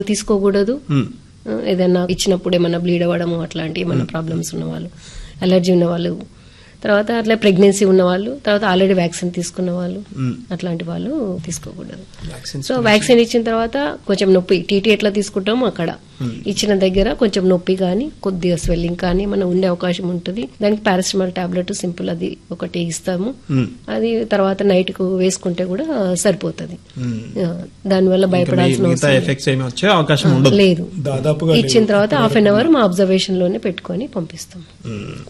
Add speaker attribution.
Speaker 1: తీసుకోకూడదు
Speaker 2: మ్మ్.
Speaker 1: ఆ, ఏదైనా ఇచ్చినప్పుడు ఏమైనా బ్లీడ్ అవ్వడము అట్లాంటి ఏమైనా ప్రాబ్లమ్స్ ఉన్న వాళ్ళు అలర్జీ ఉన్న వాళ్ళు తర్వాత అట్లా ప్రెగ్నెన్సీ ఉన్న వాళ్ళు తర్వాత ఆల్రెడీ వ్యాక్సిన్ తీసుకున్న వాళ్ళు
Speaker 2: మ్మ్.
Speaker 1: అట్లాంటి వాళ్ళు తీసుకోకూడదు
Speaker 2: Vaccines
Speaker 1: సో వ్యాక్సిన్ ఇచ్చిన తర్వాత కొంచెం నొప్పి టీటీ ఎట్లా తీసుకుంటామో అక్కడ ఇచ్చిన దగ్గర కొంచెం నొప్పి కానీ కొద్దిగా స్వెల్లింగ్ కానీ మన ఉండే అవకాశం ఉంటుంది దానికి పారాసిటమాల్ టాబ్లెట్ సింపుల్ అది ఒకటి ఇస్తాము
Speaker 2: మ్మ్.
Speaker 1: అది తర్వాత నైట్ కు వేసుకుంటే కూడా సరిపోతుంది
Speaker 2: మ్మ్.
Speaker 1: ఆ, దానివల్ల
Speaker 2: ఇంకా
Speaker 1: భయపడాల్సిన
Speaker 2: మిగతా
Speaker 1: అవసరం లేదు.
Speaker 2: ఎఫెక్ట్స్ ఏమి వచ్చే అవకాశం ఉండదు
Speaker 1: లేదు
Speaker 3: దాదాపుగా
Speaker 1: ఇచ్చిన తర్వాత హాఫ్ అన్ అవర్ మా అబ్జర్వేషన్ లోనే పెట్టుకొని పంపిస్తాం
Speaker 2: మ్మ్.